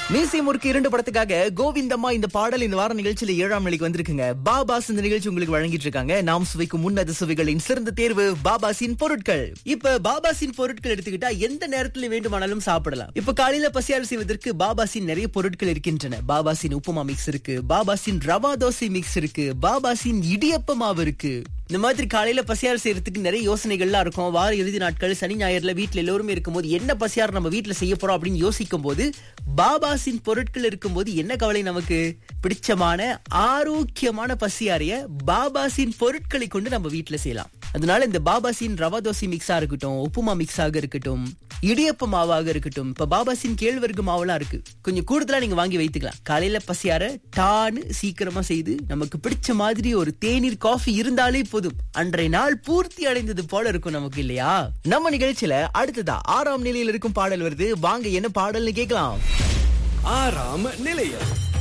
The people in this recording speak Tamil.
மீசி முறுக்கு இரண்டு படத்துக்காக கோவிந்தம்மா இந்த பாடல் இந்த வார நிகழ்ச்சியில ஏழாம் நிலைக்கு வந்திருக்குங்க பாபாஸ் இந்த நிகழ்ச்சி உங்களுக்கு வழங்கிட்டு இருக்காங்க நாம் சுவைக்கும் முன்னது சுவைகளின் சிறந்த தேர்வு பாபாசின் பொருட்கள் இப்ப பாபாசின் பொருட்கள் எடுத்துக்கிட்டா எந்த நேரத்துல வேண்டுமானாலும் சாப்பிடலாம் இப்ப காலையில பசியாறு செய்வதற்கு பாபாசின் நிறைய பொருட்கள் இருக்கின்றன பாபாசின் உப்புமா மிக்ஸ் இருக்கு பாபாசின் ரவா தோசை மிக்ஸ் இருக்கு பாபாசின் இடியப்ப மாவு இருக்கு இந்த மாதிரி காலையில பசியாறு செய்யறதுக்கு நிறைய யோசனைகள்லாம் இருக்கும் வார இறுதி நாட்கள் சனி ஞாயிறுல வீட்ல எல்லோருமே இருக்கும்போது என்ன பசியாறு நம்ம வீட்ல செய்ய போறோம் அப்படின்னு யோசிக்கும் போது பாபாசின் பொருட்கள் இருக்கும்போது என்ன கவலை நமக்கு பிடிச்சமான ஆரோக்கியமான பசியாரிய பாபாசின் பொருட்களை கொண்டு நம்ம வீட்ல செய்யலாம் அதனால இந்த பாபாசின் ரவா தோசை மிக்ஸா இருக்கட்டும் உப்புமா மிக்ஸாக இருக்கட்டும் இடியப்ப மாவாக இருக்கட்டும் இப்ப பாபாசின் கேழ்வரகு மாவெல்லாம் இருக்கு கொஞ்சம் கூடுதலா நீங்க வாங்கி வைத்துக்கலாம் காலையில பசியார டான்னு சீக்கிரமா செய்து நமக்கு பிடிச்ச மாதிரி ஒரு தேநீர் காஃபி இருந்தாலே போதும் அன்றைய நாள் பூர்த்தி அடைந்தது போல இருக்கும் நமக்கு இல்லையா நம்ம நிகழ்ச்சியில அடுத்ததா ஆறாம் நிலையில் இருக்கும் பாடல் வருது வாங்க என்ன பாடல்னு கேட்கலாம் ஆறாம் நிலையம்